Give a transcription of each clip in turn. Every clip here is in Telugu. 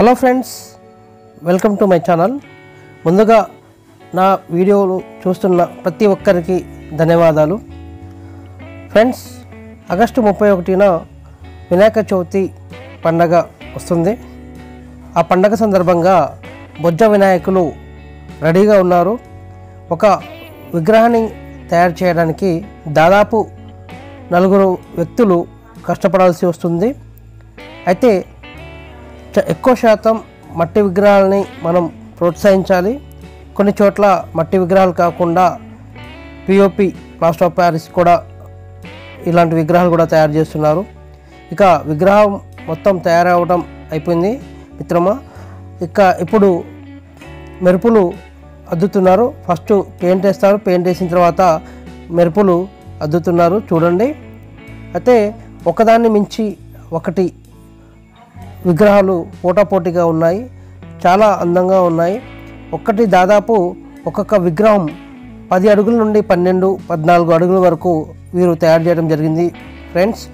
hello friends welcome to my channel ముందుగా నా వీడియోలు చూస్తున్న ప్రతి ఒక్కరికి ధన్యవాదాలు ఫ్రెండ్స్ ఆగస్టు ముప్పై ఒకటిన వినాయక చవితి పండగ వస్తుంది ఆ పండగ సందర్భంగా బొజ్జ వినాయకులు రెడీగా ఉన్నారు ఒక విగ్రహాన్ని తయారు చేయడానికి దాదాపు నలుగురు వ్యక్తులు కష్టపడాల్సి వస్తుంది అయితే చ- ఎక్కువ శాతం మట్టి విగ్రహాలని మనం ప్రోత్సహించాలి కొన్ని చోట్ల మట్టి విగ్రహాలు కాకుండా పిఓపి ప్లాస్టర్ ఆఫ్ ప్యారిస్ కూడా ఇలాంటి విగ్రహాలు కూడా తయారు చేస్తున్నారు ఇక విగ్రహం మొత్తం తయారవడం అయిపోయింది మిత్రమా ఇక ఇప్పుడు మెరుపులు అద్దుతున్నారు ఫస్ట్ పెయింట్ వేస్తారు పెయింట్ వేసిన తర్వాత మెరుపులు అద్దుతున్నారు చూడండి అయితే ఒకదాన్ని మించి ఒకటి విగ్రహాలు పోటాపోటీగా ఉన్నాయి చాలా అందంగా ఉన్నాయి ఒక్కటి దాదాపు ఒక్కొక్క విగ్రహం పది అడుగుల నుండి పన్నెండు పద్నాలుగు అడుగుల వరకు వీరు తయారు చేయడం జరిగింది ఫ్రెండ్స్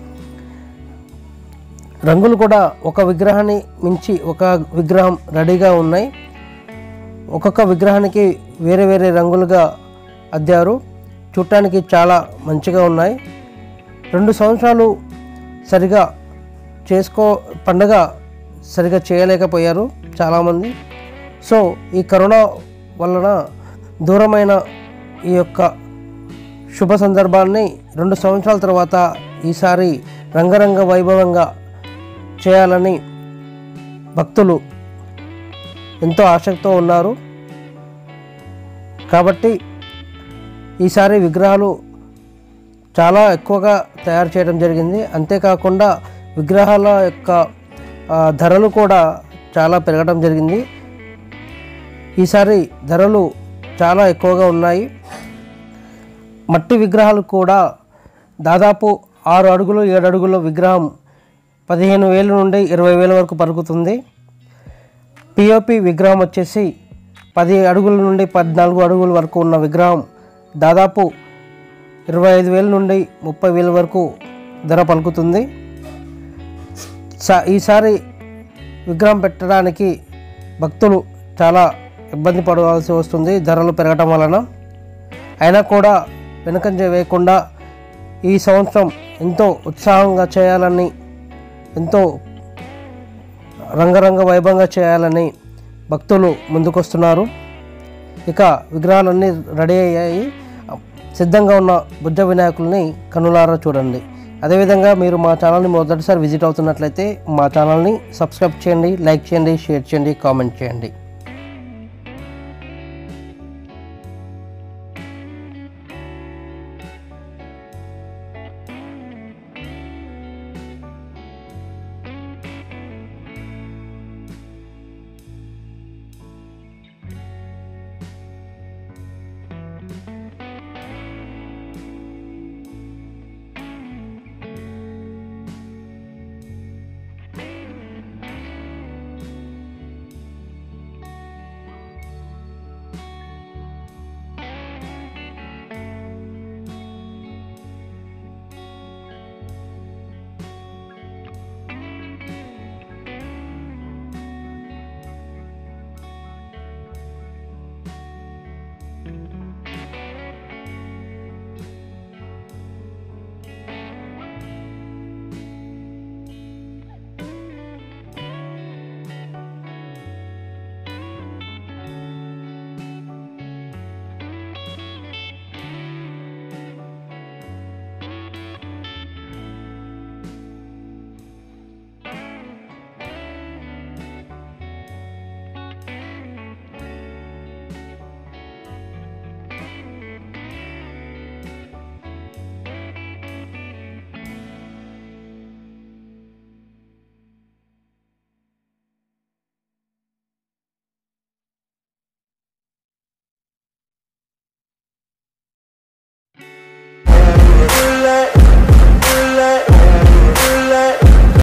రంగులు కూడా ఒక విగ్రహాన్ని మించి ఒక విగ్రహం రెడీగా ఉన్నాయి ఒక్కొక్క విగ్రహానికి వేరే వేరే రంగులుగా అద్దారు చూడటానికి చాలా మంచిగా ఉన్నాయి రెండు సంవత్సరాలు సరిగా చేసుకో పండగ సరిగా చేయలేకపోయారు చాలామంది సో ఈ కరోనా వలన దూరమైన ఈ యొక్క శుభ సందర్భాన్ని రెండు సంవత్సరాల తర్వాత ఈసారి రంగరంగ వైభవంగా చేయాలని భక్తులు ఎంతో ఆసక్తితో ఉన్నారు కాబట్టి ఈసారి విగ్రహాలు చాలా ఎక్కువగా తయారు చేయడం జరిగింది అంతేకాకుండా విగ్రహాల యొక్క ఆ, ధరలు కూడా చాలా పెరగడం జరిగింది ఈసారి ధరలు చాలా ఎక్కువగా ఉన్నాయి మట్టి విగ్రహాలు కూడా దాదాపు ఆరు అడుగులు ఏడు అడుగుల విగ్రహం పదిహేను వేల నుండి ఇరవై వేల వరకు పలుకుతుంది పిఓపి విగ్రహం వచ్చేసి పది అడుగుల నుండి పద్నాలుగు అడుగుల వరకు ఉన్న విగ్రహం దాదాపు ఇరవై ఐదు వేల నుండి ముప్పై వేల వరకు ధర పలుకుతుంది సా- ఈసారి విగ్రహం పెట్టడానికి భక్తులు చాలా ఇబ్బంది పడవలసి వస్తుంది ధరలు పెరగటం వలన అయినా కూడా వెనుకంజ వేయకుండా ఈ సంవత్సరం ఎంతో ఉత్సాహంగా చేయాలని ఎంతో రంగరంగ వైభవంగా చేయాలని భక్తులు ముందుకొస్తున్నారు ఇక విగ్రహాలన్నీ రెడీ అయ్యాయి సిద్ధంగా ఉన్న బుద్ధ వినాయకుల్ని కనులారా చూడండి అదేవిధంగా మీరు మా ఛానల్ని మొదటిసారి విజిట్ అవుతున్నట్లయితే మా ఛానల్ని సబ్స్క్రైబ్ చేయండి లైక్ చేయండి షేర్ చేయండి కామెంట్ చేయండి